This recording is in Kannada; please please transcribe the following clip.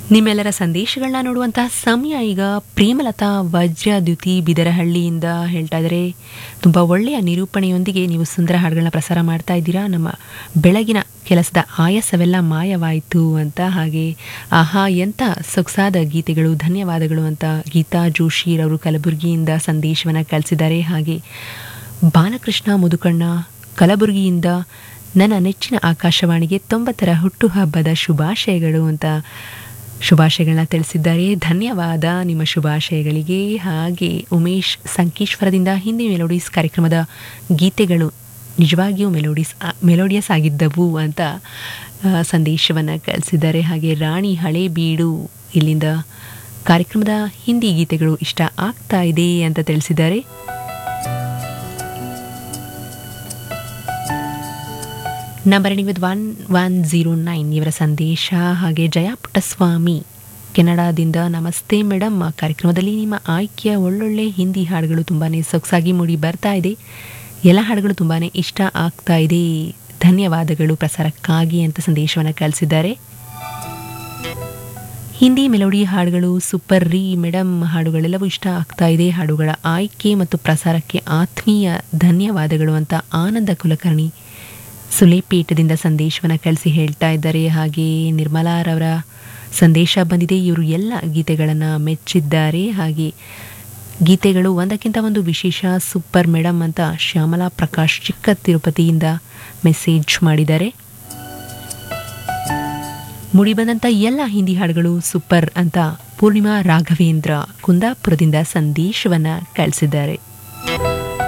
ನಿಮ್ಮೆಲ್ಲರ ಸಂದೇಶಗಳನ್ನ ನೋಡುವಂತಹ ಸಮಯ ಈಗ ಪ್ರೇಮಲತಾ ವಜ್ರದ್ಯುತಿ ಬಿದರಹಳ್ಳಿಯಿಂದ ಹೇಳ್ತಾ ಇದ್ದಾರೆ ತುಂಬ ಒಳ್ಳೆಯ ನಿರೂಪಣೆಯೊಂದಿಗೆ ನೀವು ಸುಂದರ ಹಾಡುಗಳನ್ನ ಪ್ರಸಾರ ಮಾಡ್ತಾ ಇದ್ದೀರಾ ನಮ್ಮ ಬೆಳಗಿನ ಕೆಲಸದ ಆಯಾಸವೆಲ್ಲ ಮಾಯವಾಯಿತು ಅಂತ ಹಾಗೆ ಆಹಾ ಎಂಥ ಸೊಗಸಾದ ಗೀತೆಗಳು ಧನ್ಯವಾದಗಳು ಅಂತ ಗೀತಾ ಜೋಶಿರವರು ಕಲಬುರಗಿಯಿಂದ ಸಂದೇಶವನ್ನು ಕಳಿಸಿದ್ದಾರೆ ಹಾಗೆ ಬಾಲಕೃಷ್ಣ ಮುದುಕಣ್ಣ ಕಲಬುರಗಿಯಿಂದ ನನ್ನ ನೆಚ್ಚಿನ ಆಕಾಶವಾಣಿಗೆ ತೊಂಬತ್ತರ ಹುಟ್ಟುಹಬ್ಬದ ಶುಭಾಶಯಗಳು ಅಂತ ಶುಭಾಶಯಗಳನ್ನ ತಿಳಿಸಿದ್ದಾರೆ ಧನ್ಯವಾದ ನಿಮ್ಮ ಶುಭಾಶಯಗಳಿಗೆ ಹಾಗೆ ಉಮೇಶ್ ಸಂಕೇಶ್ವರದಿಂದ ಹಿಂದಿ ಮೆಲೋಡೀಸ್ ಕಾರ್ಯಕ್ರಮದ ಗೀತೆಗಳು ನಿಜವಾಗಿಯೂ ಮೆಲೋಡೀಸ್ ಮೆಲೋಡಿಯಸ್ ಆಗಿದ್ದವು ಅಂತ ಸಂದೇಶವನ್ನು ಕಳಿಸಿದ್ದಾರೆ ಹಾಗೆ ರಾಣಿ ಹಳೇಬೀಡು ಇಲ್ಲಿಂದ ಕಾರ್ಯಕ್ರಮದ ಹಿಂದಿ ಗೀತೆಗಳು ಇಷ್ಟ ಆಗ್ತಾ ಇದೆ ಅಂತ ತಿಳಿಸಿದ್ದಾರೆ number ending with one one zero nine ಇವರ ಸಂದೇಶ ಹಾಗೆ ಜಯ ಪುಟ್ಟಸ್ವಾಮಿ ಕೆನಡಾದಿಂದ ನಮಸ್ತೆ ಮೇಡಮ್ ಕಾರ್ಯಕ್ರಮದಲ್ಲಿ ನಿಮ್ಮ ಆಯ್ಕೆಯ ಒಳ್ಳೊಳ್ಳೆ ಹಿಂದಿ ಹಾಡುಗಳು ತುಂಬಾ ಸೊಗಸಾಗಿ ಮೂಡಿ ಬರ್ತಾ ಇದೆ ಎಲ್ಲ ಹಾಡುಗಳು ತುಂಬಾ ಇಷ್ಟ ಆಗ್ತಾ ಇದೆ ಧನ್ಯವಾದಗಳು ಪ್ರಸಾರಕ್ಕಾಗಿ ಅಂತ ಸಂದೇಶವನ್ನು ಕಳಿಸಿದ್ದಾರೆ ಹಿಂದಿ ಮೆಲೋಡಿ ಹಾಡುಗಳು ಸೂಪರ್ ರೀ ಮೇಡಮ್ ಹಾಡುಗಳೆಲ್ಲವೂ ಇಷ್ಟ ಆಗ್ತಾ ಇದೆ ಹಾಡುಗಳ ಆಯ್ಕೆ ಮತ್ತು ಪ್ರಸಾರಕ್ಕೆ ಆತ್ಮೀಯ ಧನ್ಯವಾದಗಳು ಅಂತ ಆನಂದ ಕುಲಕರ್ಣಿ ಸುಲೇಪೇಟದಿಂದ ಸಂದೇಶವನ್ನು ಕಳಿಸಿ ಹೇಳ್ತಾ ಇದ್ದಾರೆ ಹಾಗೆ ನಿರ್ಮಲಾರವರ ಸಂದೇಶ ಬಂದಿದೆ ಇವರು ಎಲ್ಲ ಗೀತೆಗಳನ್ನು ಮೆಚ್ಚಿದ್ದಾರೆ ಹಾಗೆ ಗೀತೆಗಳು ಒಂದಕ್ಕಿಂತ ಒಂದು ವಿಶೇಷ ಸೂಪರ್ ಮೇಡಮ್ ಅಂತ ಶ್ಯಾಮಲಾ ಪ್ರಕಾಶ್ ಚಿಕ್ಕ ತಿರುಪತಿಯಿಂದ ಮೆಸೇಜ್ ಮಾಡಿದ್ದಾರೆ ಮುಡಿಬಂದಂಥ ಎಲ್ಲ ಹಿಂದಿ ಹಾಡುಗಳು ಸೂಪರ್ ಅಂತ ಪೂರ್ಣಿಮಾ ರಾಘವೇಂದ್ರ ಕುಂದಾಪುರದಿಂದ ಸಂದೇಶವನ್ನು ಕಳಿಸಿದ್ದಾರೆ